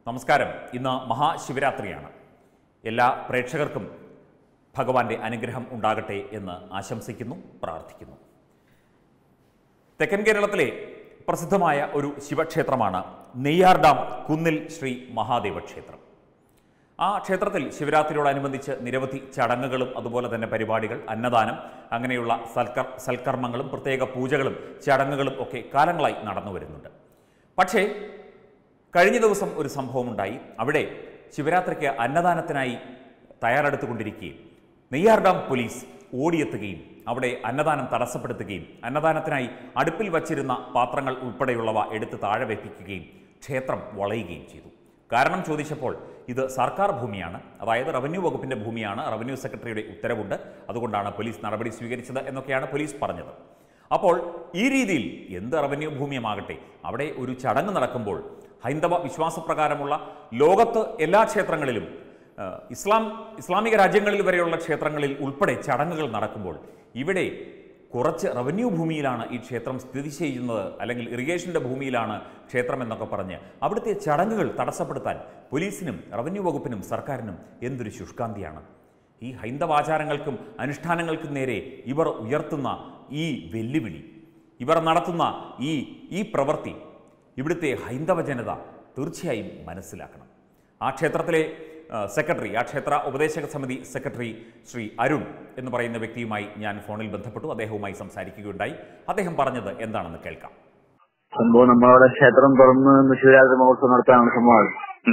നമസ്കാരം ഇന്ന് മഹാശിവരാത്രിയാണ് എല്ലാ പ്രേക്ഷകർക്കും ഭഗവാന്റെ അനുഗ്രഹം ഉണ്ടാകട്ടെ എന്ന് ആശംസിക്കുന്നു പ്രാർത്ഥിക്കുന്നു തെക്കൻ കേരളത്തിലെ പ്രസിദ്ധമായ ഒരു ശിവക്ഷേത്രമാണ് നെയ്യാർ ഡാം കുന്നിൽ ശ്രീ മഹാദേവ ക്ഷേത്രം ആ ക്ഷേത്രത്തിൽ ശിവരാത്രിയോടനുബന്ധിച്ച് നിരവധി ചടങ്ങുകളും അതുപോലെ തന്നെ പരിപാടികൾ അന്നദാനം അങ്ങനെയുള്ള സൽക്കർ സൽക്കർമ്മങ്ങളും പ്രത്യേക പൂജകളും ചടങ്ങുകളും ഒക്കെ കാലങ്ങളായി നടന്നു വരുന്നുണ്ട് പക്ഷേ കഴിഞ്ഞ ദിവസം ഒരു സംഭവമുണ്ടായി അവിടെ ശിവരാത്രിക്ക് അന്നദാനത്തിനായി തയ്യാറെടുത്തുകൊണ്ടിരിക്കുകയും നെയ്യാർ ഡാം പോലീസ് ഓടിയെത്തുകയും അവിടെ അന്നദാനം തടസ്സപ്പെടുത്തുകയും അന്നദാനത്തിനായി അടുപ്പിൽ വച്ചിരുന്ന പാത്രങ്ങൾ ഉൾപ്പെടെയുള്ളവ എടുത്ത് താഴെ വെപ്പിക്കുകയും ക്ഷേത്രം വളയുകയും ചെയ്തു കാരണം ചോദിച്ചപ്പോൾ ഇത് സർക്കാർ ഭൂമിയാണ് അതായത് റവന്യൂ വകുപ്പിന്റെ ഭൂമിയാണ് റവന്യൂ സെക്രട്ടറിയുടെ ഉത്തരവുണ്ട് അതുകൊണ്ടാണ് പോലീസ് നടപടി സ്വീകരിച്ചത് എന്നൊക്കെയാണ് പോലീസ് പറഞ്ഞത് അപ്പോൾ ഈ രീതിയിൽ എന്ത് റവന്യൂ ഭൂമിയുമാകട്ടെ അവിടെ ഒരു ചടങ്ങ് നടക്കുമ്പോൾ ഹൈന്ദവ വിശ്വാസപ്രകാരമുള്ള ലോകത്ത് എല്ലാ ക്ഷേത്രങ്ങളിലും ആ, ഇസ്ലാം ഇസ്ലാമിക രാജ്യങ്ങളിൽ വരെയുള്ള ക്ഷേത്രങ്ങളിൽ ഉൾപ്പെടെ ചടങ്ങുകൾ നടക്കുമ്പോൾ ഇവിടെ കുറച്ച് റവന്യൂ ഭൂമിയിലാണ് ഈ ക്ഷേത്രം സ്ഥിതി ചെയ്യുന്നത് അല്ലെങ്കിൽ ഇറിഗേഷൻ്റെ ഭൂമിയിലാണ് ക്ഷേത്രം എന്നൊക്കെ പറഞ്ഞ് അവിടുത്തെ ചടങ്ങുകൾ തടസ്സപ്പെടുത്താൻ പോലീസിനും റവന്യൂ വകുപ്പിനും സർക്കാരിനും എന്തൊരു ശുഷ്കാന്തിയാണ് ഈ ഹൈന്ദവാചാരങ്ങൾക്കും അനുഷ്ഠാനങ്ങൾക്കും നേരെ ഇവർ ഉയർത്തുന്ന ഈ വെല്ലുവിളി ഇവർ നടത്തുന്ന ഈ ഈ പ്രവൃത്തി ഇവിടുത്തെ ഹൈന്ദവ ജനത തീർച്ചയായും മനസ്സിലാക്കണം ആ ക്ഷേത്രത്തിലെ ആ, സെക്രട്ടറി ആ ക്ഷേത്ര ഉപദേശക സമിതി സെക്രട്ടറി ശ്രീ അരുൺ എന്ന് പറയുന്ന വ്യക്തിയുമായി ഞാൻ ഫോണിൽ ബന്ധപ്പെട്ടു അദ്ദേഹവുമായി സംസാരിക്കുകയുണ്ടായി അദ്ദേഹം പറഞ്ഞത് എന്താണെന്ന് കേൾക്കാം സംഭവം നമ്മളവിടെ ക്ഷേത്രം തുറന്ന് ഇന്ന് ശിവരാത്രി മഹോത്സവം നടത്താനാണ് സംഭവം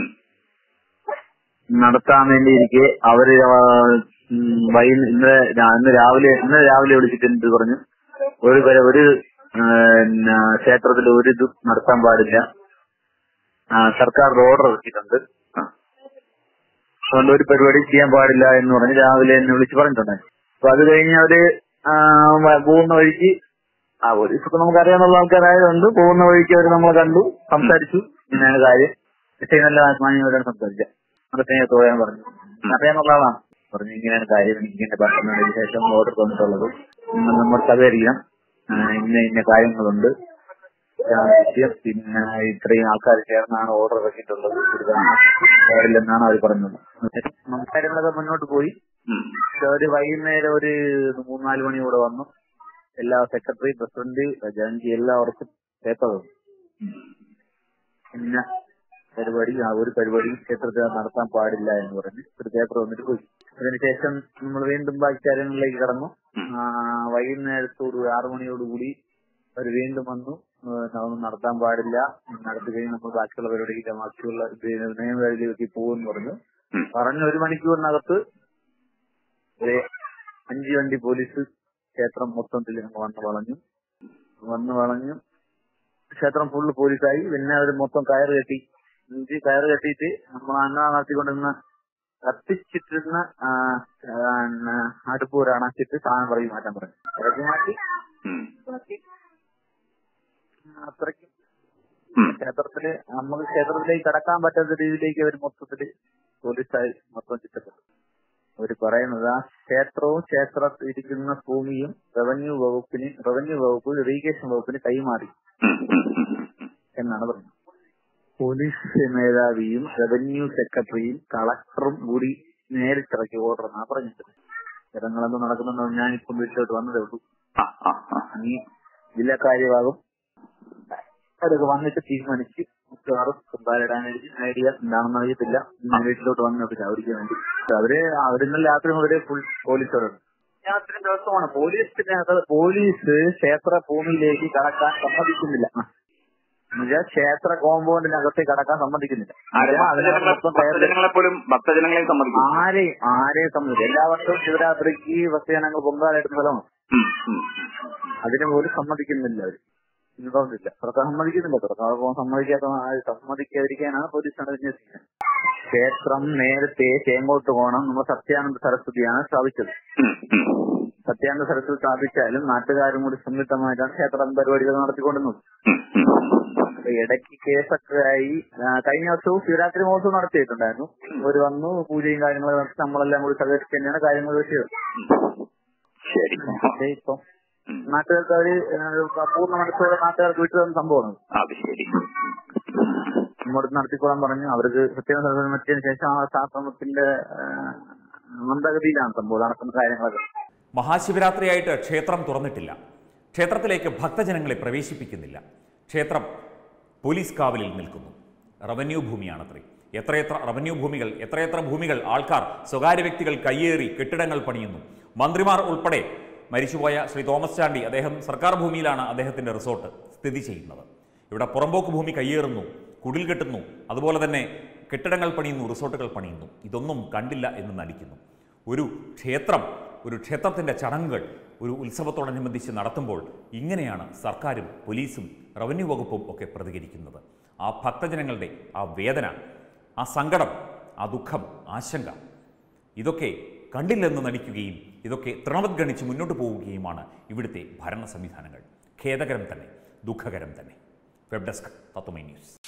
നടത്താൻ വേണ്ടിയിരിക്കെ അവര് ആ, ഉം, വൈ ഇന്നലെ രാ- ഇന്ന് രാവിലെ ഇന്ന് രാവിലെ വിളിച്ചിട്ട് എന്ത് പറഞ്ഞു ഒരു പര- ഒരു ആ, പിന്നെ ക്ഷേത്രത്തിൽ ഒരു ഇത് നടത്താൻ പാടില്ല ആ, സർക്കാർ ഓർഡർ ഇറക്കിയിട്ടുണ്ട് അതുകൊണ്ട് ഒരു പരിപാടി ചെയ്യാൻ പാടില്ല എന്ന് പറഞ്ഞ് രാവിലെ എന്നെ വിളിച്ച് പറഞ്ഞിട്ടുണ്ടായി അപ്പൊ അത് കഴിഞ്ഞ് അവര് ആ, വ- പോകുന്ന വഴിക്ക് ആ പോലീസ് ഇപ്പൊ നമുക്കറിയാവുന്ന ആൾക്കാരായതുകൊണ്ട് പോകുന്ന വഴിക്ക് അവർ നമ്മളെ കണ്ടു സംസാരിച്ചു ഇങ്ങനെയാണ് കാര്യം പക്ഷേ നല്ല മാന്യമായിട്ടാണ് സംസാരിച്ചത് അതൊക്കെ ഞാൻ തോന്നാൻ പറഞ്ഞു അറിയാന്നുള്ള ആളാണ് പറഞ്ഞു ഇങ്ങനെയാണ് കാര്യം എനിക്ക് ഇങ്ങനെ പറഞ്ഞതിന് ശേഷം ഓർഡർ തന്നിട്ടുള്ളത് നിങ്ങൾ നമ്മൾ സഹകരിക്കണം ആ, ഇന്ന ഇന്ന കാര്യങ്ങളുണ്ട് ഇതാണ് വിഷയം പിന്നെ ഇത്രയും ആൾക്കാർ ചേർന്നാണ് ഓർഡർ ഇറക്കിയിട്ടുള്ളത് കൊടുക്കാൻ പാടില്ലെന്നാണ് അവർ പറഞ്ഞത് കാര്യങ്ങളൊക്കെ മുന്നോട്ട് പോയി ഒരു വൈകുന്നേരം ഒരു മൂന്നാല് മണിയോടെ വന്നു എല്ലാ സെക്രട്ടറി പ്രസിഡന്റ് ഖജാൻജി എല്ലാവർക്കും പേപ്പർ തന്നു പിന്നെ പരിപാടി ആ ഒരു പരിപാടി ക്ഷേത്രത്തിൽ നടത്താൻ പാടില്ല എന്ന് പറഞ്ഞ് ഒരു പേപ്പർ വന്നിട്ട് പോയി അതിനുശേഷം നമ്മൾ വീണ്ടും ബാക്കി കാര്യങ്ങളിലേക്ക് കടന്നു ആ, വൈകുന്നേരത്തോട് ആറു മണിയോടുകൂടി അവർ വീണ്ടും വന്നു ആ, അതൊന്നും നടത്താൻ പാടില്ല നടത്തി കഴിഞ്ഞ് നമ്മൾ ബാക്കിയുള്ള പരിപാടിക്ക് ബാക്കിയുള്ള നിയമപരിധിയിലേക്ക് പോകുമെന്ന് പറഞ്ഞു പറഞ്ഞ ഒരു മണിക്കൂറിനകത്ത് ഒരു അഞ്ച് വണ്ടി പോലീസ് ക്ഷേത്രം മൊത്തത്തിൽ അങ്ങ് വന്ന് വളഞ്ഞു വന്ന് വളഞ്ഞു ക്ഷേത്രം ഫുള്ള് പോലീസായി പിന്നെ അവർ മൊത്തം കയറ് കെട്ടി എന്നിട്ട് കയറ് കെട്ടിയിട്ട് നമ്മൾ അന്ന നടത്തിക്കൊണ്ടിരുന്ന കത്തിച്ചിട്ടിരുന്ന ആ, ആ, അടുപ്പ് ഒരു അണച്ചിട്ട് സാധനം പറയും മാറ്റാൻ പറഞ്ഞു ഇറക്കി മാറ്റി മാറ്റി അത്രയ്ക്കും ക്ഷേത്രത്തില് നമുക്ക് ക്ഷേത്രത്തിലേക്ക് കടക്കാൻ പറ്റാത്ത രീതിയിലേക്ക് അവർ മൊത്തത്തില് പോലീസായി മൊത്തം ചുറ്റപ്പെട്ടു അവര് പറയുന്നത് ആ ക്ഷേത്രവും ക്ഷേത്രത്തിൽ ഇരിക്കുന്ന ഭൂമിയും റവന്യൂ വകുപ്പിന് റവന്യൂ വകുപ്പ് ഇറിഗേഷൻ വകുപ്പിന് കൈമാറി എന്നാണ് പറയുന്നത് പോലീസ് മേധാവിയും റവന്യൂ സെക്രട്ടറിയും കളക്ടറും കൂടി നേരിട്ടിറക്കി ഓർഡർ എന്നാണ് പറഞ്ഞത് ജനങ്ങളെന്തോ നടക്കുന്നുണ്ടോ ഞാനിപ്പം വീട്ടിലോട്ട് വന്നതേ ഉള്ളൂ ഇനി ജില്ലാ കാര്യഭാഗം അതൊക്കെ വന്നിട്ട് തീരുമാനിച്ച് മിക്കവാറും കുമ്പാലിടാൻ ഐഡിയ എന്താണെന്ന് അറിയത്തില്ല ഞാൻ വീട്ടിലോട്ട് വന്നിട്ട് ചവിടിക്കാൻ വേണ്ടി അവര് അവരിന്നലെ രാത്രി മുതലേ ഫുൾ പോലീസോടാണ് രാത്രി ദിവസമാണ് പോലീസിനകത്ത് പോലീസ് ക്ഷേത്ര ഭൂമിയിലേക്ക് കടക്കാൻ സമ്മതിക്കുന്നില്ല ആ. എന്നുവെച്ചാൽ ക്ഷേത്ര കോമ്പൗണ്ടിനകത്ത് കടക്കാൻ സമ്മതിക്കുന്നില്ല അതിനകത്ത് മൊത്തം കയറി ഭക്തജനങ്ങളെ പോലും ഭക്തജനങ്ങളെ സമ്മതിക്കും ആരെയും ആരെയും സമ്മതിക്കും എല്ലാ വർഷവും ശിവരാത്രിക്ക് ഭക്തജനങ്ങൾ പൊങ്കാലെടുത്ത സ്ഥലമാണ് ഉം, ഉം. അതിന് പോലും സമ്മതിക്കുന്നില്ല അവര് ഇതൊന്നുമില്ല സർക്കാർ സമ്മതിക്കുന്നില്ല സർക്കാർ പോകാൻ സമ്മതിക്കാത്ത ആ- സമ്മതിക്കാതിരിക്കാനാണ് പോലീസ് അന്വേഷിക്കുന്നത് ക്ഷേത്രം നേരത്തെ ചേങ്കോട്ട് പോകണം നമ്മൾ സത്യാനന്ദ സരസ്വതിയാണ് സ്ഥാപിച്ചത് ഉം, ഉം. സത്യാനന്ദ സരസ്വതി സ്ഥാപിച്ചാലും നാട്ടുകാരും കൂടി സംയുക്തമായിട്ടാണ് ക്ഷേത്രം പരിപാടികൾ നടത്തിക്കൊണ്ടിരുന്നത് ഉം, ഉം. അപ്പൊ ഇടയ്ക്ക് കേസൊക്കെ ആയി ആ, കഴിഞ്ഞ വർഷവും ശിവരാത്രി മഹോത്സവം നടത്തിയിട്ടുണ്ടായിരുന്നു ഒരു വന്നു പൂജയും കാര്യങ്ങളും നടത്തി നമ്മളെല്ലാം കൂടി സഹകരിച്ച് തന്നെയാണ് കാര്യങ്ങൾ വെച്ചത് ശരി പക്ഷേ ഇപ്പം നാട്ടുകാർക്ക് അവര് ആ, പൂർണ്ണ മനസ്സോടെ നാട്ടുകാർക്ക് വിട്ടു തന്ന സംഭവമാണ് അത് ശരി നമ്മോട് നടത്തിക്കോളാൻ പറഞ്ഞു അവർക്ക് സത്യവാങ്മൂലം സമർപ്പിച്ചതിന് ശേഷം ആ ആശ്രമത്തിന്റെ ആ, മന്ദഗതിയിലാണ് സംഭവം നടക്കുന്ന കാര്യങ്ങളൊക്കെ മഹാശിവരാത്രിയായിട്ട് ക്ഷേത്രം തുറന്നിട്ടില്ല ക്ഷേത്രത്തിലേക്ക് ഭക്തജനങ്ങളെ പ്രവേശിപ്പിക്കുന്നില്ല ക്ഷേത്രം പോലീസ് കാവലിൽ നിൽക്കുന്നു റവന്യൂ ഭൂമിയാണത്രേ എത്രയെത്ര റവന്യൂ ഭൂമികൾ എത്രയെത്ര ഭൂമികൾ ആൾക്കാർ സ്വകാര്യ വ്യക്തികൾ കയ്യേറി കെട്ടിടങ്ങൾ പണിയുന്നു മന്ത്രിമാർ ഉൾപ്പെടെ മരിച്ചുപോയ ശ്രീ തോമസ് ചാണ്ടി അദ്ദേഹം സർക്കാർ ഭൂമിയിലാണ് അദ്ദേഹത്തിൻ്റെ റിസോർട്ട് സ്ഥിതി ചെയ്യുന്നത് ഇവിടെ പുറമ്പോക്ക് ഭൂമി കയ്യേറുന്നു കുടിൽ കെട്ടുന്നു അതുപോലെ തന്നെ കെട്ടിടങ്ങൾ പണിയുന്നു റിസോർട്ടുകൾ പണിയുന്നു ഇതൊന്നും കണ്ടില്ല എന്ന് നടിക്കുന്നു ഒരു ക്ഷേത്രം ഒരു ക്ഷേത്രത്തിൻ്റെ ചടങ്ങുകൾ ഒരു ഉത്സവത്തോടനുബന്ധിച്ച് നടത്തുമ്പോൾ ഇങ്ങനെയാണ് സർക്കാരും പോലീസും റവന്യൂ വകുപ്പും ഒക്കെ പ്രതികരിക്കുന്നത് ആ ഭക്തജനങ്ങളുടെ ആ വേദന ആ സങ്കടം ആ ദുഃഖം ആശങ്ക ഇതൊക്കെ കണ്ടില്ലെന്ന് നടിക്കുകയും ഇതൊക്കെ തൃണവത്ഗണിച്ച് മുന്നോട്ട് പോവുകയുമാണ് ഇവിടുത്തെ ഭരണ സംവിധാനങ്ങൾ ഖേദകരം തന്നെ ദുഃഖകരം തന്നെ വെബ് ഡെസ്ക് തത്വമൈ ന്യൂസ്